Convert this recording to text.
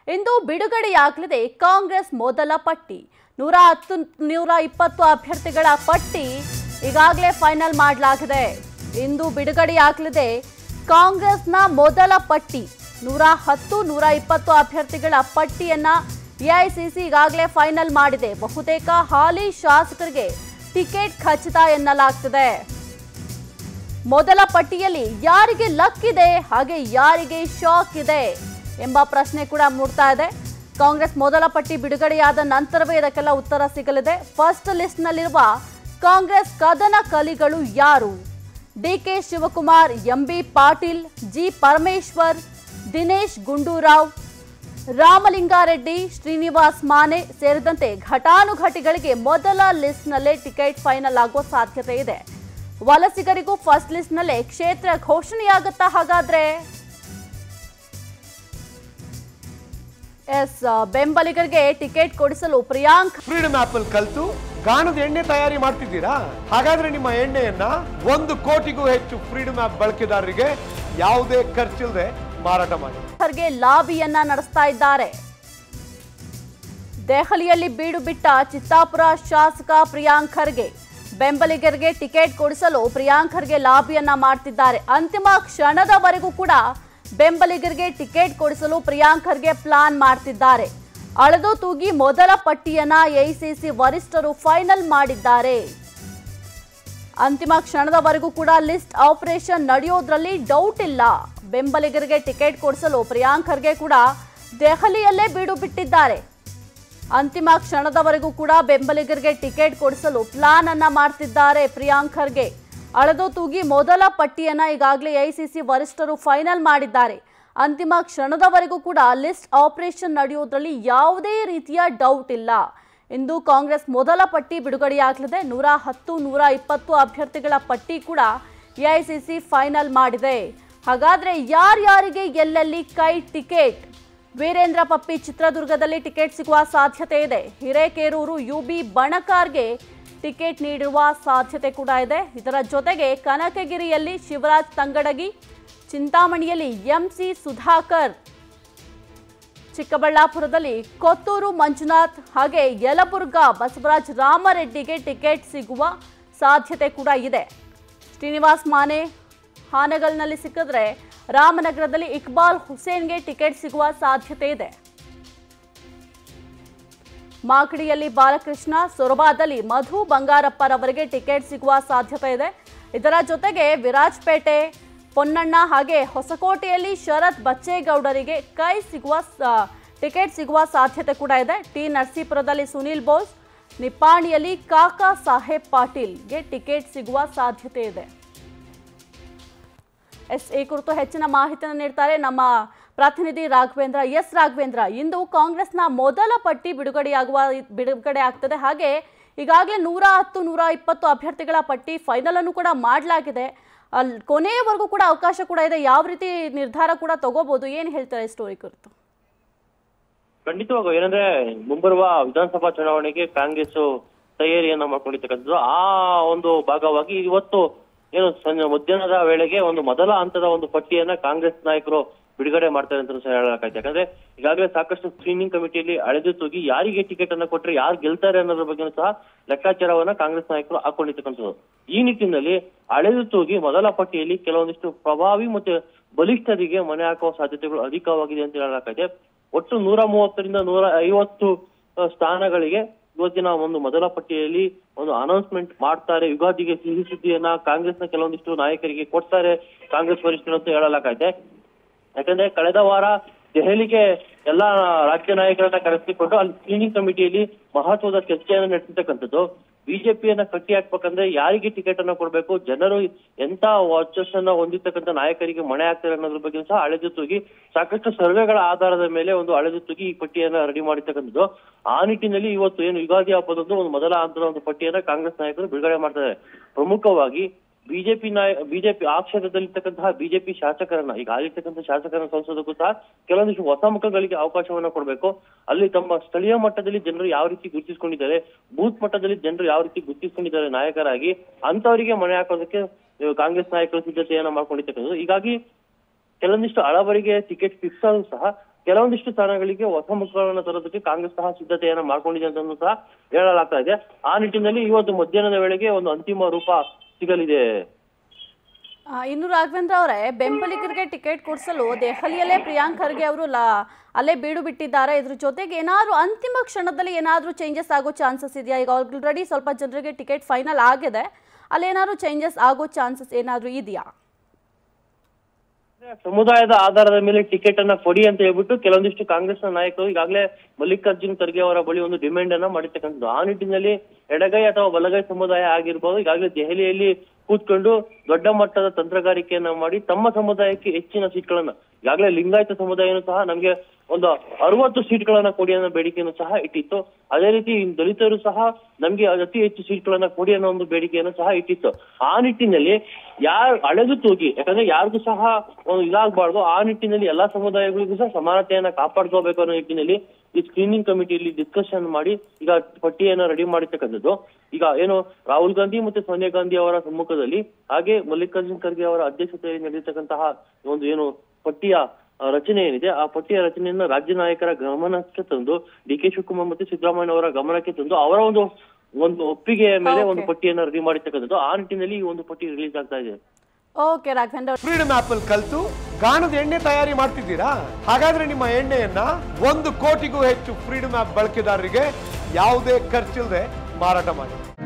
ಇಂದು ಬಿಡುಗಡೆಯಾಗಲಿದೆ ಕಾಂಗ್ರೆಸ್ ಮೊದಲ ಪಟ್ಟಿ ನೂರ ಹತ್ತು ನೂರ ಇಪ್ಪತ್ತು ಅಭ್ಯರ್ಥಿಗಳ ಪಟ್ಟಿ ಈಗಾಗಲೇ ಫೈನಲ್ ಮಾಡಲಾಗಿದೆ ಇಂದು ಬಿಡುಗಡೆಯಾಗಲಿದೆ ಕಾಂಗ್ರೆಸ್ನ ಮೊದಲ ಪಟ್ಟಿ ನೂರ ಹತ್ತು ನೂರ ಇಪ್ಪತ್ತು ಅಭ್ಯರ್ಥಿಗಳ ಪಟ್ಟಿಯನ್ನ ಎಐಸಿಸಿ ಈಗಾಗಲೇ ಫೈನಲ್ ಮಾಡಿದೆ ಬಹುತೇಕ ಹಾಲಿ ಶಾಸಕರಿಗೆ ಟಿಕೆಟ್ ಖಚಿತ ಎನ್ನಲಾಗ್ತಿದೆ ಮೊದಲ ಪಟ್ಟಿಯಲ್ಲಿ ಯಾರಿಗೆ ಲಕ್ ಇದೆ ಹಾಗೆ ಯಾರಿಗೆ ಶಾಕ್ ಇದೆ ಎಂಬ ಪ್ರಶ್ನೆ ಕೂಡ ಮೂಡ್ತಾ ಇದೆ ಕಾಂಗ್ರೆಸ್ ಮೊದಲ ಪಟ್ಟಿ ಬಿಡುಗಡೆಯಾದ ನಂತರವೇ ಇದಕ್ಕೆಲ್ಲ ಉತ್ತರ ಸಿಗಲಿದೆ ಫಸ್ಟ್ ಲಿಸ್ಟ್ನಲ್ಲಿರುವ ಕಾಂಗ್ರೆಸ್ ಕದನ ಕಲಿಗಳು ಯಾರು D K Shivakumar M B Patil G Parameshwar Dinesh Gundu Rao Ramalinga Reddy Srinivas Mane ಸೇರಿದಂತೆ ಘಟಾನುಘಟಿಗಳಿಗೆ ಮೊದಲ ಲಿಸ್ಟ್ನಲ್ಲೇ ಟಿಕೆಟ್ ಫೈನಲ್ ಆಗುವ ಸಾಧ್ಯತೆ ಇದೆ ವಲಸಿಗರಿಗೂ ಫಸ್ಟ್ ಲಿಸ್ಟ್ನಲ್ಲೇ ಕ್ಷೇತ್ರ ಘೋಷಣೆಯಾಗುತ್ತಾ ಹಾಗಾದ್ರೆ ಎಸ್ ಬೆಂಬಲಿಗರಿಗೆ ಟಿಕೆಟ್ ಕೊಡಿಸಲು ಪ್ರಿಯಾಂಕ್ ಫ್ರೀಡಮ್ ಆಪ್ ಅಲ್ಲಿ ಕಲ್ತು ಗಾಣದ ಎಣ್ಣೆ ತಯಾರಿ ಮಾಡ್ತಿದ್ದೀರಾ ಹಾಗಾದ್ರೆ ನಿಮ್ಮ ಎಣ್ಣೆಯನ್ನ ಒಂದು ಕೋಟಿಗೂ ಹೆಚ್ಚು ಫ್ರೀಡಮ್ ಆಪ್ ಬಳಕೆದಾರರಿಗೆ ಯಾವುದೇ ಖರ್ಚಿಲ್ಲದೆ ಮಾರಾಟ ಮಾಡಿ ಖರ್ಗೆ ಲಾಬಿಯನ್ನ ನಡೆಸ್ತಾ ಇದ್ದಾರೆ ದೆಹಲಿಯಲ್ಲಿ ಬೀಡು ಬಿಟ್ಟ ಚಿತ್ತಾಪುರ ಶಾಸಕ ಪ್ರಿಯಾಂಕ್ ಖರ್ಗೆ ಬೆಂಬಲಿಗರಿಗೆ ಟಿಕೆಟ್ ಕೊಡಿಸಲು ಪ್ರಿಯಾಂಕ್ ಖರ್ಗೆ ಲಾಬಿಯನ್ನ ಮಾಡ್ತಿದ್ದಾರೆ ಅಂತಿಮ ಕ್ಷಣದವರೆಗೂ ಕೂಡ ಬೆಂಬಲಿಗರಿಗೆ ಟಿಕೆಟ್ ಕೊಡಿಸಲು ಪ್ರಿಯಾಂಕ್ ಖರ್ಗೆ ಪ್ಲಾನ್ ಮಾಡ್ತಿದ್ದಾರೆ ಅಳೆದು ತೂಗಿ ಮೊದಲ ಪಟ್ಟಿಯನ್ನ ಎಐಸಿಸಿ ವರಿಷ್ಠರು ಫೈನಲ್ ಮಾಡಿದ್ದಾರೆ ಅಂತಿಮ ಕ್ಷಣದವರೆಗೂ ಕೂಡ ಲಿಸ್ಟ್ ಆಪರೇಷನ್ ನಡೆಯೋದ್ರಲ್ಲಿ ಡೌಟ್ ಇಲ್ಲ ಬೆಂಬಲಿಗರಿಗೆ ಟಿಕೆಟ್ ಕೊಡಿಸಲು ಪ್ರಿಯಾಂಕ್ ಖರ್ಗೆ ಕೂಡ ದೆಹಲಿಯಲ್ಲೇ ಬೀಡು ಬಿಟ್ಟಿದ್ದಾರೆ ಅಂತಿಮ ಕ್ಷಣದವರೆಗೂ ಕೂಡ ಬೆಂಬಲಿಗರಿಗೆ ಟಿಕೆಟ್ ಕೊಡಿಸಲು ಪ್ಲಾನ್ ಅನ್ನ ಮಾಡ್ತಿದ್ದಾರೆ ಪ್ರಿಯಾಂಕ್ ಖರ್ಗೆ ಅಳೆದು ತೂಗಿ ಮೊದಲ ಪಟ್ಟಿಯನ್ನ ಈಗಾಗಲೇ ಐಸಿಸಿ ವರಿಷ್ಠರು ಫೈನಲ್ ಮಾಡಿದ್ದಾರೆ ಅಂತಿಮ ಕ್ಷಣದವರೆಗೂ ಕೂಡ ಲಿಸ್ಟ್ ಆಪರೇಷನ್ ನಡೆಯುವುದರಲ್ಲಿ ಯಾವುದೇ ರೀತಿಯ ಡೌಟ್ ಇಲ್ಲ ಇಂದು ಕಾಂಗ್ರೆಸ್ ಮೊದಲ ಪಟ್ಟಿ ಬಿಡುಗಡೆಯಾಗಲಿದೆ ನೂರ ಹತ್ತು ನೂರ ಇಪ್ಪತ್ತು ಅಭ್ಯರ್ಥಿಗಳ ಪಟ್ಟಿ ಕೂಡ ಎಐಸಿಸಿ ಫೈನಲ್ ಮಾಡಿದೆ ಹಾಗಾದ್ರೆ ಯಾರ್ಯಾರಿಗೆ ಎಲ್ಲೆಲ್ಲಿ ಕೈ ಟಿಕೆಟ್ ವೀರೇಂದ್ರ ಪಪ್ಪಿ ಚಿತ್ರದುರ್ಗದಲ್ಲಿ ಟಿಕೆಟ್ ಸಿಗುವ ಸಾಧ್ಯತೆ ಇದೆ ಹಿರೇಕೇರೂರು ಯುಬಿ ಬಣಕಾರ್ಗೆ ಟಿಕೆಟ್ ನೀಡಿರುವ ಸಾಧ್ಯತೆ ಕೂಡ ಇದೆ ಇದರ ಜೊತೆಗೆ ಕನಕಗಿರಿಯಲ್ಲಿ ಶಿವರಾಜ್ ತಂಗಡಗಿ ಚಿಂತಾಮಣಿಯಲ್ಲಿ ಎಂಸಿ ಸುಧಾಕರ್ ಚಿಕ್ಕಬಳ್ಳಾಪುರದಲ್ಲಿ ಕೊತ್ತೂರು ಮಂಜುನಾಥ್ ಹಾಗೆ ಯಲಬುರ್ಗಾ ಬಸವರಾಜ್ ರಾಮರೆಡ್ಡಿಗೆ ಟಿಕೆಟ್ ಸಿಗುವ ಸಾಧ್ಯತೆ ಕೂಡ ಇದೆ ಶ್ರೀನಿವಾಸ್ ಮಾನೆ ಹಾನಗಲ್ನಲ್ಲಿ ಸಿಕ್ಕಿದ್ರೆ ರಾಮನಗರದಲ್ಲಿ ಇಕ್ಬಾಲ್ ಹುಸೇನ್ಗೆ ಟಿಕೆಟ್ ಸಿಗುವ ಸಾಧ್ಯತೆ ಇದೆ ಮಾಗಡಿಯಲ್ಲಿ ಬಾಲಕೃಷ್ಣ ಸೊರಬಾದಲ್ಲಿ ಮಧು ಬಂಗಾರಪ್ಪರವರಿಗೆ ಟಿಕೆಟ್ ಸಿಗುವ ಸಾಧ್ಯತೆ ಇದೆ ಇದರ ಜೊತೆಗೆ ವಿರಾಜಪೇಟೆ ಪೊನ್ನಣ್ಣ ಹಾಗೆ ಹೊಸಕೋಟೆಯಲ್ಲಿ ಶರತ್ ಬಚ್ಚೇಗೌಡರಿಗೆ ಕೈ ಸಿಗುವ ಸ- ಟಿಕೆಟ್ ಸಿಗುವ ಸಾಧ್ಯತೆ ಕೂಡ ಇದೆ ಟಿ ನರಸೀಪುರದಲ್ಲಿ ಸುನೀಲ್ ಬೋಸ್ ನಿಪ್ಪಾಣಿಯಲ್ಲಿ ಕಾಕಾ ಸಾಹೇಬ್ ಪಾಟೀಲ್ಗೆ ಟಿಕೆಟ್ ಸಿಗುವ ಸಾಧ್ಯತೆ ಇದೆ ಎಸ್ ಈ ಕುರಿತು ಹೆಚ್ಚಿನ ಮಾಹಿತಿಯನ್ನು ನೀಡ್ತಾರೆ ನಮ್ಮ ಪ್ರತಿನಿಧಿ ರಾಘವೇಂದ್ರ ಎಸ್ ರಾಘವೇಂದ್ರ ಇಂದು ಕಾಂಗ್ರೆಸ್ನ ಮೊದಲ ಪಟ್ಟಿ ಬಿಡುಗಡೆಯಾಗುವ ಬಿಡುಗಡೆ ಆಗ್ತದೆ ಹಾಗೆ ಈಗಾಗಲೇ ನೂರ ಹತ್ತು ನೂರ ಇಪ್ಪತ್ತು ಅಭ್ಯರ್ಥಿಗಳ ಪಟ್ಟಿ ಫೈನಲ್ ಅನ್ನು ಕೂಡ ಮಾಡಲಾಗಿದೆ ಅಲ್ಲಿ ಕೊನೆಯವರೆಗೂ ಕೂಡ ಅವಕಾಶ ಕೂಡ ಇದೆ ಯಾವ ರೀತಿ ನಿರ್ಧಾರ ಕೂಡ ತಗೋಬಹುದು ಏನು ಹೇಳ್ತಾರೆ ಸ್ಟೋರಿ ಕುರಿತು ಖಂಡಿತವಾಗೂ ಏನಂದ್ರೆ ಮುಂಬರುವ ವಿಧಾನಸಭಾ ಚುನಾವಣೆಗೆ ಕಾಂಗ್ರೆಸ್ ತಯಾರಿಯನ್ನ ಮಾಡ್ಕೊಂಡಿರ್ತಕ್ಕಂಥದ್ದು ಆ ಒಂದು ಭಾಗವಾಗಿ ಇವತ್ತು ಏನು ಸಂಜೆ ಮಧ್ಯಾಹ್ನದ ವೇಳೆಗೆ ಒಂದು ಮೊದಲ ಹಂತದ ಒಂದು ಪಟ್ಟಿಯನ್ನ ಕಾಂಗ್ರೆಸ್ ನಾಯಕರು ಬಿಡುಗಡೆ ಮಾಡ್ತಾರೆ ಅಂತ ಸಹ ಹೇಳಲಾಗೈತೆ ಯಾಕಂದ್ರೆ ಈಗಾಗಲೇ ಸಾಕಷ್ಟು ಸ್ಕ್ರೀನಿಂಗ್ ಕಮಿಟಿಯಲ್ಲಿ ಅಳೆದು ತೂಗಿ ಯಾರಿಗೆ ಟಿಕೆಟ್ ಅನ್ನ ಕೊಟ್ರೆ ಯಾರು ಗೆಲ್ತಾರೆ ಅನ್ನೋದ್ರ ಬಗ್ಗೆ ಸಹ ಲೆಕ್ಕಾಚಾರವನ್ನ ಕಾಂಗ್ರೆಸ್ ನಾಯಕರು ಹಾಕೊಂಡಿರ್ತಕ್ಕಂಥದ್ದು ಈ ನಿಟ್ಟಿನಲ್ಲಿ ಅಳೆದು ತೂಗಿ ಮೊದಲ ಪಟ್ಟಿಯಲ್ಲಿ ಕೆಲವೊಂದಿಷ್ಟು ಪ್ರಭಾವಿ ಮತ್ತೆ ಬಲಿಷ್ಠರಿಗೆ ಮನೆ ಹಾಕುವ ಸಾಧ್ಯತೆಗಳು ಅಧಿಕವಾಗಿದೆ ಅಂತ ಹೇಳಲಾಗೈತೆ ಒಟ್ಟು ನೂರ ಮೂವತ್ತರಿಂದ ನೂರ ಐವತ್ತು ಆ, ಸ್ಥಾನಗಳಿಗೆ ಇವತ್ತಿನ ಒಂದು ಮೊದಲ ಪಟ್ಟಿಯಲ್ಲಿ ಒಂದು ಅನೌನ್ಸ್ಮೆಂಟ್ ಮಾಡ್ತಾರೆ ಯುಗಾದಿಗೆ ಸಿಹಿ ಸುದ್ದಿಯನ್ನ ಕಾಂಗ್ರೆಸ್ನ ಕೆಲವೊಂದಿಷ್ಟು ನಾಯಕರಿಗೆ ಕೊಡ್ತಾರೆ ಕಾಂಗ್ರೆಸ್ ವರಿಷ್ಠರು ಅಂತ ಹೇಳಲಾಗೈತೆ ಯಾಕಂದ್ರೆ ಕಳೆದ ವಾರ ದೆಹಲಿಗೆ ಎಲ್ಲಾ ರಾಜ್ಯ ನಾಯಕರನ್ನ ಕರೆಸಿಕೊಂಡು ಅಲ್ಲಿ ಸ್ಕ್ರೀನಿಂಗ್ ಕಮಿಟಿಯಲ್ಲಿ ಮಹತ್ವದ ಚರ್ಚೆಯನ್ನು ನಡೆಸಿರ್ತಕ್ಕಂಥದ್ದು ಬಿಜೆಪಿಯನ್ನ ಕಟ್ಟಿ ಹಾಕ್ಬೇಕಂದ್ರೆ ಯಾರಿಗೆ ಟಿಕೆಟ್ ಅನ್ನ ಕೊಡ್ಬೇಕು ಜನರು ಎಂತ ವರ್ಚಸ್ಸನ್ನ ಹೊಂದಿರ್ತಕ್ಕಂಥ ನಾಯಕರಿಗೆ ಮಣೆ ಹಾಕ್ತಾರೆ ಅನ್ನೋದ್ರ ಬಗ್ಗೆ ಸಹ ಅಳೆದು ತೂಗಿ ಸಾಕಷ್ಟು ಸರ್ವೆಗಳ ಆಧಾರದ ಮೇಲೆ ಒಂದು ಅಳೆದು ತೂಗಿ ಈ ಪಟ್ಟಿಯನ್ನ ರೆಡಿ ಮಾಡಿರ್ತಕ್ಕಂಥದ್ದು ಆ ನಿಟ್ಟಿನಲ್ಲಿ ಇವತ್ತು ಏನು ಯುಗಾದಿ ಹಬ್ಬದಂದು ಒಂದು ಮೊದಲ ಹಂತದ ಒಂದು ಪಟ್ಟಿಯನ್ನ ಕಾಂಗ್ರೆಸ್ ನಾಯಕರು ಬಿಡುಗಡೆ ಮಾಡ್ತಾರೆ ಪ್ರಮುಖವಾಗಿ ಬಿಜೆಪಿ ನಾಯ ಬಿಜೆಪಿ ಆ ಕ್ಷೇತ್ರದಲ್ಲಿರ್ತಕ್ಕಂತಹ ಬಿಜೆಪಿ ಶಾಸಕರನ್ನ ಈಗ ಆಗಿರ್ತಕ್ಕಂಥ ಶಾಸಕರನ್ನ ಸೋಲಿಸೋದಕ್ಕೂ ಸಹ ಕೆಲವೊಂದಿಷ್ಟು ಹೊಸ ಮುಖಗಳಿಗೆ ಅವಕಾಶವನ್ನ ಕೊಡಬೇಕು ಅಲ್ಲಿ ತಮ್ಮ ಸ್ಥಳೀಯ ಮಟ್ಟದಲ್ಲಿ ಜನರು ಯಾವ ರೀತಿ ಗುರುತಿಸಿಕೊಂಡಿದ್ದಾರೆ ಬೂತ್ ಮಟ್ಟದಲ್ಲಿ ಜನರು ಯಾವ ರೀತಿ ಗುರುತಿಸಿಕೊಂಡಿದ್ದಾರೆ ನಾಯಕರಾಗಿ ಅಂತವರಿಗೆ ಮನೆ ಹಾಕೋದಕ್ಕೆ ಇವ್ರು ಕಾಂಗ್ರೆಸ್ ನಾಯಕರು ಸಿದ್ಧತೆಯನ್ನ ಮಾಡ್ಕೊಂಡಿರ್ತಕ್ಕಂಥದ್ದು ಹೀಗಾಗಿ ಕೆಲವೊಂದಿಷ್ಟು ಹಳಬರಿಗೆ ಟಿಕೆಟ್ ಫಿಕ್ಸ್ ಆದ್ರೂ ಸಹ ಕೆಲವೊಂದಿಷ್ಟು ಸ್ಥಾನಗಳಿಗೆ ಹೊಸ ಮುಖಗಳನ್ನ ತರೋದಕ್ಕೆ ಕಾಂಗ್ರೆಸ್ ಸಹ ಸಿದ್ಧತೆಯನ್ನ ಮಾಡ್ಕೊಂಡಿದೆ ಅಂತ ಸಹ ಹೇಳಲಾಗ್ತಾ ಇದೆ ಆ ನಿಟ್ಟಿನಲ್ಲಿ ಇವತ್ತು ಮಧ್ಯಾಹ್ನದ ವೇಳೆಗೆ ಒಂದು ಅಂತಿಮ ರೂಪ ಸಿಗಲಿದೆ ಆ, ಇನ್ನು ರಾಘವೇಂದ್ರ ಅವರೇ ಬೆಂಬಲಿಗರಿಗೆ ಟಿಕೆಟ್ ಕೊಡಿಸಲು ದೆಹಲಿಯಲ್ಲೇ ಪ್ರಿಯಾಂಕ್ ಖರ್ಗೆ ಅವರು ಲಾ ಅಲ್ಲೇ ಬೀಡು ಬಿಟ್ಟಿದ್ದಾರೆ ಇದ್ರ ಜೊತೆಗೆ ಏನಾದರೂ ಅಂತಿಮ ಕ್ಷಣದಲ್ಲಿ ಏನಾದರೂ ಚೇಂಜಸ್ ಆಗೋ ಚಾನ್ಸಸ್ ಇದೆಯಾ ಈಗ ಆಲ್ರೆಡಿ ಸ್ವಲ್ಪ ಜನರಿಗೆ ಟಿಕೆಟ್ ಫೈನಲ್ ಆಗಿದೆ ಅಲ್ಲೇನಾದ್ರು ಚೇಂಜಸ್ ಆಗೋ ಚಾನ್ಸಸ್ ಏನಾದರೂ ಇದೆಯಾ ಸಮುದಾಯದ ಆಧಾರದ ಮೇಲೆ ಟಿಕೆಟ್ ಅನ್ನ ಕೊಡಿ ಅಂತ ಹೇಳ್ಬಿಟ್ಟು ಕೆಲವೊಂದಿಷ್ಟು ಕಾಂಗ್ರೆಸ್ನ ನಾಯಕರು ಈಗಾಗಲೇ ಮಲ್ಲಿಕಾರ್ಜುನ್ ಖರ್ಗೆ ಅವರ ಬಳಿ ಒಂದು ಡಿಮ್ಯಾಂಡ್ ಅನ್ನ ಮಾಡಿರ್ತಕ್ಕಂಥದ್ದು ಆ ನಿಟ್ಟಿನಲ್ಲಿ ಎಡಗೈ ಅಥವಾ ಬಲಗೈ ಸಮುದಾಯ ಆಗಿರ್ಬೋದು ಈಗಾಗಲೇ ದೆಹಲಿಯಲ್ಲಿ ಕೂತ್ಕೊಂಡು ದೊಡ್ಡ ಮಟ್ಟದ ತಂತ್ರಗಾರಿಕೆಯನ್ನ ಮಾಡಿ ತಮ್ಮ ಸಮುದಾಯಕ್ಕೆ ಹೆಚ್ಚಿನ ಸೀಟ್ಗಳನ್ನ ಈಗಾಗಲೇ ಲಿಂಗಾಯತ ಸಮುದಾಯನೂ ಸಹ ನಮ್ಗೆ ಒಂದು ಅರವತ್ತು ಸೀಟ್ಗಳನ್ನ ಕೊಡಿ ಅನ್ನೋ ಬೇಡಿಕೆಯನ್ನು ಸಹ ಇಟ್ಟಿತ್ತು ಅದೇ ರೀತಿ ಇನ್ನು ದಲಿತರು ಸಹ ನಮ್ಗೆ ಅತಿ ಹೆಚ್ಚು ಸೀಟ್ಗಳನ್ನ ಕೊಡಿ ಅನ್ನೋ ಒಂದು ಬೇಡಿಕೆಯನ್ನು ಸಹ ಇಟ್ಟಿತ್ತು ಆ ನಿಟ್ಟಿನಲ್ಲಿ ಯಾರು ಅಳೆದು ತೂಗಿ ಯಾಕಂದ್ರೆ ಯಾರಿಗೂ ಸಹ ಒಂದು ಇದಾಗಬಾರ್ದು ಆ ನಿಟ್ಟಿನಲ್ಲಿ ಎಲ್ಲಾ ಸಮುದಾಯಗಳಿಗೂ ಸಹ ಸಮಾನತೆಯನ್ನ ಕಾಪಾಡ್ಕೋಬೇಕು ಅನ್ನೋ ನಿಟ್ಟಿನಲ್ಲಿ ಈ ಸ್ಕ್ರೀನಿಂಗ್ ಕಮಿಟಿಯಲ್ಲಿ ಡಿಸ್ಕಷನ್ ಮಾಡಿ ಈಗ ಪಟ್ಟಿಯನ್ನ ರೆಡಿ ಮಾಡಿರ್ತಕ್ಕಂಥದ್ದು ಈಗ ಏನು ರಾಹುಲ್ ಗಾಂಧಿ ಮತ್ತೆ ಸೋನಿಯಾ ಗಾಂಧಿ ಅವರ ಸಮ್ಮುಖದಲ್ಲಿ ಹಾಗೆ ಮಲ್ಲಿಕಾರ್ಜುನ್ ಖರ್ಗೆ ಅವರ ಅಧ್ಯಕ್ಷತೆಯಲ್ಲಿ ನಡೆಯತಕ್ಕಂತಹ ಒಂದು ಏನು ಪಟ್ಟಿಯ ಆ, ರಚನೆ ಏನಿದೆ ಆ ಪಟ್ಟಿಯ ರಚನೆಯನ್ನ ರಾಜ್ಯ ನಾಯಕರ ಗಮನಕ್ಕೆ ತಂದು ಡಿ ಕೆ ಶಿವಕುಮಾರ್ ಮತ್ತೆ ಸಿದ್ದರಾಮಯ್ಯ ಅವರ ಗಮನಕ್ಕೆ ತಂದು ಅವರ ಒಂದು ಒಂದು ಒಪ್ಪಿಗೆಯ ಮೇಲೆ ಒಂದು Okay. ಪಟ್ಟಿಯನ್ನ ರೆಡಿ ಮಾಡಿರ್ತಕ್ಕಂಥದ್ದು ಆ ನಿಟ್ಟಿನಲ್ಲಿ ಈ ಒಂದು ಪಟ್ಟಿ ರಿಲೀಸ್ ಆಗ್ತಾ ಇದೆ ಓಕೆ ರಾಘವೇಂದ್ರ ಅವ್ರೆ. ಫ್ರೀಡಮ್ ಆಪ್ ಅಲ್ಲಿ ಕಲ್ತು ಗಾಣದ ಎಣ್ಣೆ ತಯಾರಿ ಮಾಡ್ತಿದ್ದೀರಾ ಹಾಗಾದ್ರೆ ನಿಮ್ಮ ಎಣ್ಣೆಯನ್ನ ಒಂದು ಕೋಟಿಗೂ ಹೆಚ್ಚು ಫ್ರೀಡಮ್ ಆಪ್ ಬಳಕೆದಾರರಿಗೆ ಯಾವುದೇ ಖರ್ಚಿಲ್ಲದೆ ಮಾರಾಟ ಮಾಡಿ